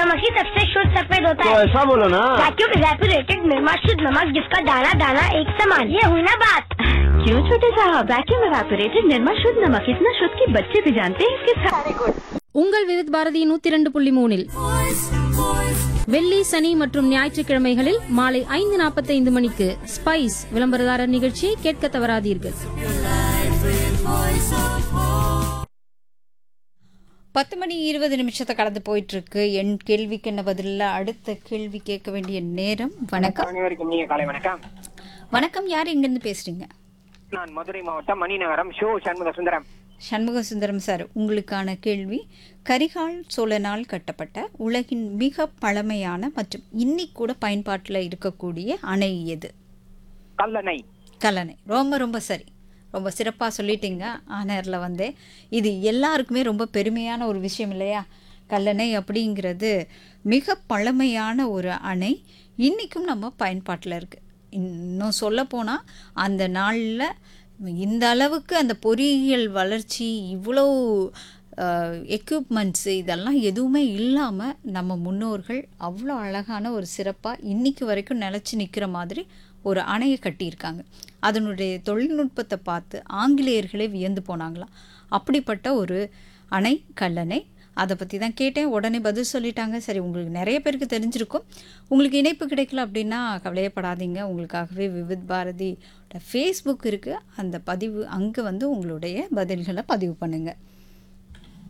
नमक ही सबसे शुद्ध सफेद होता तो है ऐसा बोलो ना वैक्यूम इवेपोरेटेड निर्मा शुद्ध नमक जिसका दाना दाना एक समान ये हुई ना बात क्यों छोटे साहब वैक्यूम एवापोरेटेड निर्मा शुद्ध नमक इतना शुद्ध कि बच्चे भी जानते हैं इसके साथ உங்கள் விவித் பாரதி நூத்தி ரெண்டு புள்ளி மூணில் வெள்ளி சனி மற்றும் ஞாயிற்றுக்கிழமைகளில் மாலை ஐந்து நாற்பத்தைந்து மணிக்கு ஸ்பைஸ் விளம்பரதாரர் நிகழ்ச்சியை கேட்க தவறாதீர்கள் பத்து மணி இருபது நிமிஷத்தை கடந்து போயிட்டு இருக்கு என் கேள்விக்கு என்ன பதிலில் அடுத்த கேள்வி கேட்க வேண்டிய நேரம் வணக்கம் அனைவருக்கும் நீங்க காலை வணக்கம் வணக்கம் யார் எங்கேருந்து பேசுறீங்க நான் மதுரை மாவட்டம் மணிநகரம் ஷோ சண்முக சுந்தரம் சண்முக சுந்தரம் சார் உங்களுக்கான கேள்வி கரிகால் சோழனால் கட்டப்பட்ட உலகின் மிக பழமையான மற்றும் இன்னைக்கு கூட பயன்பாட்டில் இருக்கக்கூடிய அணை எது கல்லணை கல்லணை ரொம்ப ரொம்ப சரி ரொம்ப சிறப்பாக சொல்லிட்டீங்க ஆனரில் வந்து இது எல்லாருக்குமே ரொம்ப பெருமையான ஒரு விஷயம் இல்லையா கல்லணை அப்படிங்கிறது மிக பழமையான ஒரு அணை இன்றைக்கும் நம்ம பயன்பாட்டில் இருக்குது இன்னும் சொல்லப்போனால் அந்த நாளில் இந்த அளவுக்கு அந்த பொறியியல் வளர்ச்சி இவ்வளோ எக்யூப்மெண்ட்ஸு இதெல்லாம் எதுவுமே இல்லாமல் நம்ம முன்னோர்கள் அவ்வளோ அழகான ஒரு சிறப்பாக இன்னைக்கு வரைக்கும் நிலச்சி நிற்கிற மாதிரி ஒரு அணையை கட்டியிருக்காங்க அதனுடைய தொழில்நுட்பத்தை பார்த்து ஆங்கிலேயர்களே வியந்து போனாங்களாம் அப்படிப்பட்ட ஒரு அணை கல்லணை அதை பற்றி தான் கேட்டேன் உடனே பதில் சொல்லிட்டாங்க சரி உங்களுக்கு நிறைய பேருக்கு தெரிஞ்சிருக்கும் உங்களுக்கு இணைப்பு கிடைக்கல அப்படின்னா கவலையப்படாதீங்க உங்களுக்காகவே விவித் பாரதி ஃபேஸ்புக் இருக்குது அந்த பதிவு அங்கே வந்து உங்களுடைய பதில்களை பதிவு பண்ணுங்கள்